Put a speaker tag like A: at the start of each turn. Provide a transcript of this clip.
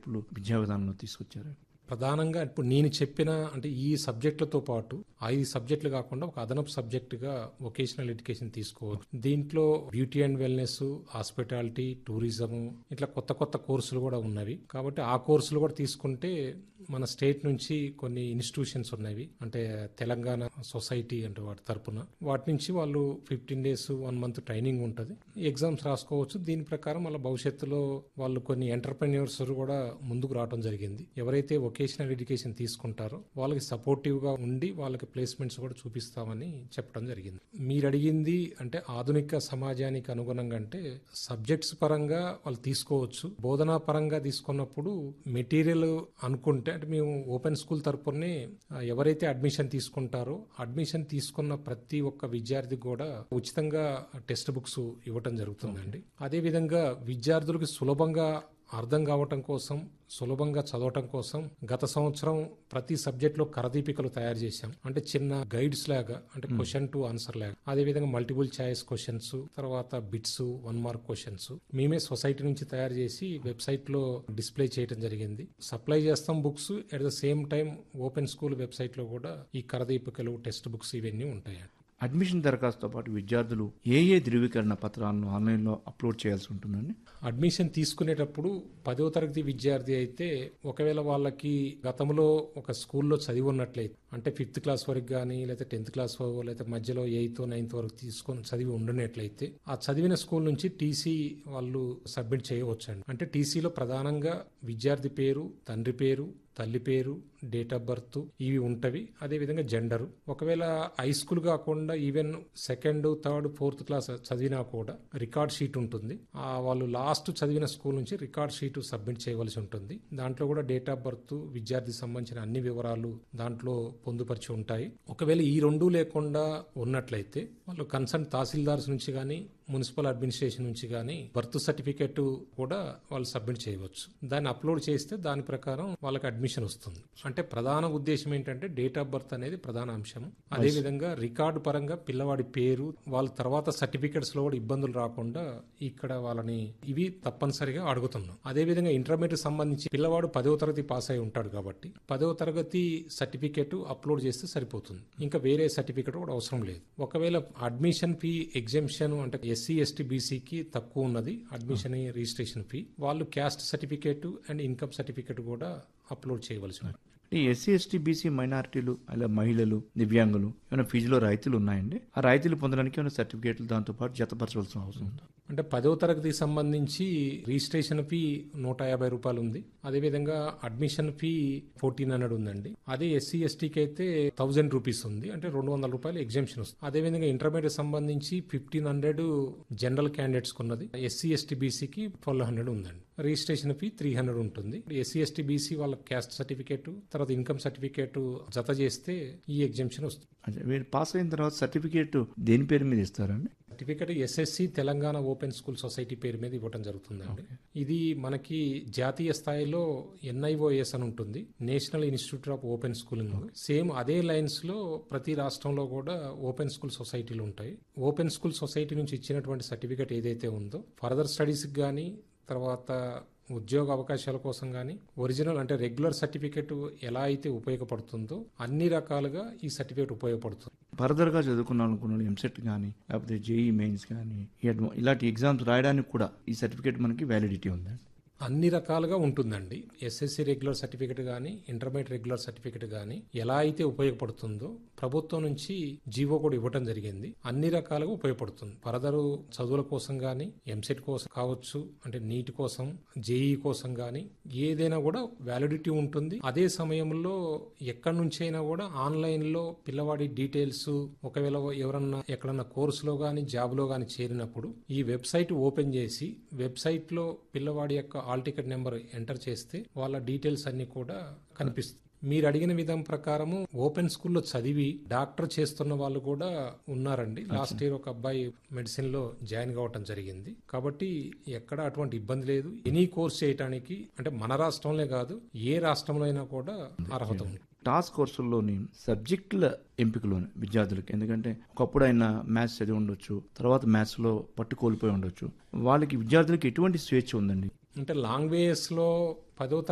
A: మార్పులు విద్యా విధానంలో తీసుకొచ్చారు
B: ప్రధానంగా ఇప్పుడు నేను చెప్పిన అంటే ఈ సబ్జెక్టులతో పాటు ఐదు సబ్జెక్టులు కాకుండా ఒక అదనపు సబ్జెక్టుగా వొకేషనల్ ఎడ్యుకేషన్ తీసుకోవచ్చు దీంట్లో beauty and wellness hospitality tourism ఇట్లా కొత్త కొత్త కోర్సులు కూడా ఉన్నవి కాబట్టి ఆ కోర్సులు కూడా తీసుకుంటే మన స్టేట్ నుంచి కొన్ని ఇన్స్టిట్యూషన్స్ ఉన్నవి అంటే తెలంగాణ సొసైటీ అంటే వాటి తరపున వాటి నుంచి వాళ్ళు fifteen days one month training ఉంటుంది ఎగ్జామ్స్ రాసుకోవచ్చు దీని ప్రకారం వాళ్ళ భవిష్యత్తులో వాళ్ళు కొన్ని ఎంటర్ప్రెన్యూర్స్ కూడా ముందుకు రావడం జరిగింది ఎవరైతే వొకేషనల్ ఎడ్యుకేషన్ తీసుకుంటారో వాళ్ళకి సపోర్టివ్ గా ఉండి వాళ్ళకి ప్లేస్మెంట్స్ కూడా చూపిస్తామని చెప్పడం జరిగింది మీరు అడిగింది అంటే ఆధునిక సమాజానికి అనుగుణంగా అంటే సబ్జెక్ట్స్ పరంగా వాళ్ళు తీసుకోవచ్చు బోధనా పరంగా తీసుకున్నప్పుడు మెటీరియల్ అనుకుంటే అంటే మేము ఓపెన్ స్కూల్ తరపునే ఆ, ఎవరైతే అడ్మిషన్ తీసుకుంటారో అడ్మిషన్ తీసుకున్న ప్రతి ఒక్క విద్యార్థికి కూడా ఉచితంగా టెక్స్ట్ బుక్స్ ఇవ్వటం జరుగుతుందండి అదే విధంగా విద్యార్థులకు సులభంగా అర్థం కావటం కోసం సులభంగా చదవటం కోసం గత సంవత్సరం ప్రతి సబ్జెక్ట్ లో కరదీపికలు తయారు చేశాం అంటే చిన్న గైడ్స్ లాగా అంటే క్వశ్చన్ టు ఆన్సర్ లాగా అదే విధంగా మల్టిపుల్ చాయిస్ క్వశ్చన్స్ తర్వాత బిట్స్ వన్ మార్క్ క్వశ్చన్స్ మేమే సొసైటీ నుంచి తయారు చేసి వెబ్సైట్ లో డిస్ప్లే చేయడం జరిగింది సప్లై చేస్తాం books at the same time open school website లో కూడా ఈ కరదీపికలు టెక్స్ట్ బుక్స్ ఇవన్నీ ఉంటాయండి
A: అడ్మిషన్ దరఖాస్తుతో పాటు విద్యార్థులు ఏ ఏ ధృవీకరణ పత్రాలను ఆన్లైన్లో అప్లోడ్ చేయాల్సి ఉంటుందండి
B: అడ్మిషన్ తీసుకునేటప్పుడు పదో తరగతి విద్యార్థి అయితే ఒకవేళ వాళ్ళకి గతంలో ఒక స్కూల్లో చదివి ఉన్నట్లయితే అంటే ఫిఫ్త్ క్లాస్ వరకు కానీ లేదా టెన్త్ క్లాస్ వరకు లేదా మధ్యలో ఎయిత్ నైన్త్ వరకు తీసుకొని చదివి ఉండనట్లయితే ఆ చదివిన స్కూల్ నుంచి టీసీ వాళ్ళు సబ్మిట్ చేయవచ్చండి అంటే టీసీలో ప్రధానంగా విద్యార్థి పేరు తండ్రి పేరు తల్లి పేరు డేట్ ఆఫ్ బర్త్ ఇవి ఉంటవి అదే విధంగా జెండర్ ఒకవేళ హై స్కూల్ కాకుండా even second third fourth class చదివినా కూడా రికార్డ్ షీట్ ఉంటుంది ఆ వాళ్ళు లాస్ట్ చదివిన స్కూల్ నుంచి రికార్డ్ షీట్ సబ్మిట్ చేయవలసి ఉంటుంది దాంట్లో కూడా డేట్ ఆఫ్ బర్త్ విద్యార్థి సంబంధించిన అన్ని వివరాలు దాంట్లో పొందుపరిచి ఉంటాయి ఒకవేళ ఈ రెండు లేకుండా ఉన్నట్లయితే వాళ్ళు కన్సర్న్ తహసీల్దార్స్ నుంచి కానీ మున్సిపల్ అడ్మినిస్ట్రేషన్ నుంచి కానీ బర్త్ సర్టిఫికేట్ కూడా వాళ్ళు సబ్మిట్ చేయవచ్చు దాన్ని అప్లోడ్ చేస్తే దాని ప్రకారం వాళ్ళకి అడ్మిషన్ వస్తుంది అంటే ప్రధాన ఉద్దేశం ఏంటంటే డేట్ ఆఫ్ బర్త్ అనేది ప్రధాన అంశం అదే విధంగా రికార్డు పరంగా పిల్లవాడి పేరు వాళ్ళ తర్వాత సర్టిఫికేట్స్ లో కూడా ఇబ్బందులు రాకుండా ఇక్కడ వాళ్ళని ఇవి తప్పనిసరిగా అడుగుతున్నాం అదే విధంగా ఇంటర్మీడియట్ సంబంధించి పిల్లవాడు పదవ తరగతి పాస్ అయి ఉంటాడు కాబట్టి పదవ తరగతి సర్టిఫికేట్ అప్లోడ్ చేస్తే సరిపోతుంది ఇంకా వేరే సర్టిఫికేట్ కూడా అవసరం లేదు ఒకవేళ అడ్మిషన్ ఫీ ఎగ్జామ్షన్ అంటే ఎస్సీ ఎస్టీ బీసీకి తక్కువ ఉన్నది అడ్మిషన్ రిజిస్ట్రేషన్ ఫీ వాళ్ళు caste certificate and income certificate కూడా అప్లోడ్ చేయవలసి ఉంది
A: ఈ ఎస్సీ ఎస్టీ బీసీ మైనారిటీలు అలా మహిళలు దివ్యాంగులు ఏమైనా ఫీజులో రాయితీలు ఉన్నాయండి ఆ రాయితీలు పొందడానికి ఏమైనా సర్టిఫికేట్లు దాంతో పాటు జతపరచవలసిన అవసరం ఉందా
B: అంటే పదో తరగతికి సంబంధించి రిజిస్ట్రేషన్ ఫీ నూట యాభై రూపాయలు ఉంది అదేవిధంగా అడ్మిషన్ ఫీ ఫోర్టీన్ హండ్రెడ్ ఉందండి అదే ఎస్సీ ఎస్టీకి అయితే థౌజండ్ రూపీస్ ఉంది అంటే రెండు వందల రూపాయలు ఎగ్జామ్షన్ వస్తుంది అదేవిధంగా ఇంటర్మీడియట్ సంబంధించి ఫిఫ్టీన్ హండ్రెడ్ జనరల్ క్యాండిడేట్స్ ఉన్నది ఎస్సీ ఎస్టీ బీసీకి ట్వెల్వ్ హండ్రెడ్ ఉందండి రిజిస్ట్రేషన్ ఫీ త్రీ హండ్రెడ్ ఉంటుంది ఎస్సీ ఎస్టీ బీసీ వాళ్ళ క్యాస్ట్ సర్టిఫికేట్ తర్వాత ఇన్కమ్ సర్టిఫికేట్ జత చేస్తే ఈ ఎగ్జామ్షన్ వస్తుంది
A: అంటే వీళ్ళు పాస్ అయిన తర్వాత సర్టిఫికేట్ దేని పేరు మీద ఇస్తారండి
B: certificate SSC Telangana open school society పేరు మీద ఇవ్వడం జరుగుతుందండి ఇది మనకి జాతీయ స్థాయిలో ఎన్ఐఓఎస్ అని ఉంటుంది national institute of open schooling same అదే లైన్స్ లో ప్రతి రాష్ట్రంలో కూడా ఓపెన్ స్కూల్ సొసైటీలు ఉంటాయి ఓపెన్ స్కూల్ సొసైటీ నుంచి ఇచ్చినటువంటి సర్టిఫికేట్ ఏదైతే ఉందో ఫర్దర్ స్టడీస్ కానీ తర్వాత ఉద్యోగ అవకాశాల కోసం కానీ ఒరిజినల్ అంటే రెగ్యులర్ సర్టిఫికేట్ ఎలా అయితే ఉపయోగపడుతుందో అన్ని రకాలుగా ఈ సర్టిఫికేట్ ఉపయోగపడుతుంది
A: ఫర్దర్గా చదువుకున్నాం అనుకున్న ఎంసెట్ కానీ లేకపోతే జేఈ మెయిన్స్ కానీ ఇలాంటి ఎగ్జామ్స్ రాయడానికి కూడా ఈ సర్టిఫికేట్ మనకి వ్యాలిడిటీ ఉందండి
B: అన్ని రకాలుగా ఉంటుందండి ఎస్ఎస్సి రెగ్యులర్ సర్టిఫికేట్ కానీ ఇంటర్మీడియట్ రెగ్యులర్ సర్టిఫికేట్ కానీ ఎలా అయితే ఉపయోగపడుతుందో ప్రభుత్వం నుంచి జీవో కూడా ఇవ్వడం జరిగింది అన్ని రకాలుగా ఉపయోగపడుతుంది ఫర్దర్ చదువుల కోసం కానీ ఎంసెట్ కోసం కావచ్చు అంటే నీట్ కోసం జేఈ కోసం కానీ ఏదైనా కూడా వ్యాలిడిటీ ఉంటుంది అదే సమయంలో ఎక్కడి నుంచైనా కూడా ఆన్లైన్ లో పిల్లవాడి డీటెయిల్స్ ఒకవేళ ఎవరన్నా ఎక్కడన్నా కోర్సులో కానీ జాబ్ లో కానీ చేరినప్పుడు ఈ వెబ్సైట్ ఓపెన్ చేసి వెబ్సైట్ లో పిల్లవాడి యొక్క ఆల్ టికెట్ నెంబర్ ఎంటర్ చేస్తే వాళ్ళ డీటెయిల్స్ అన్ని కూడా కనిపిస్తాయి మీరు అడిగిన విధం ప్రకారము ఓపెన్ స్కూల్లో చదివి డాక్టర్ చేస్తున్న వాళ్ళు కూడా ఉన్నారండి లాస్ట్ ఇయర్ ఒక అబ్బాయి మెడిసిన్ లో జాయిన్ కావటం జరిగింది కాబట్టి ఎక్కడ అటువంటి ఇబ్బంది లేదు ఎనీ కోర్స్ చేయటానికి అంటే మన రాష్ట్రంలో కాదు ఏ రాష్ట్రంలో అయినా కూడా అర్హత ఉంది
A: టాస్క్ కోర్సుల్లోని సబ్జెక్టుల ఎంపికలోని విద్యార్థులకి ఎందుకంటే ఒకప్పుడు ఆయన మ్యాథ్స్ చదివి ఉండొచ్చు తర్వాత మ్యాథ్స్లో పట్టు కోల్పోయి ఉండొచ్చు వాళ్ళకి విద్యార్థులకి ఎటువంటి స్వేచ్ఛ ఉందండి
B: అంటే లాంగ్వేజెస్ లో పదో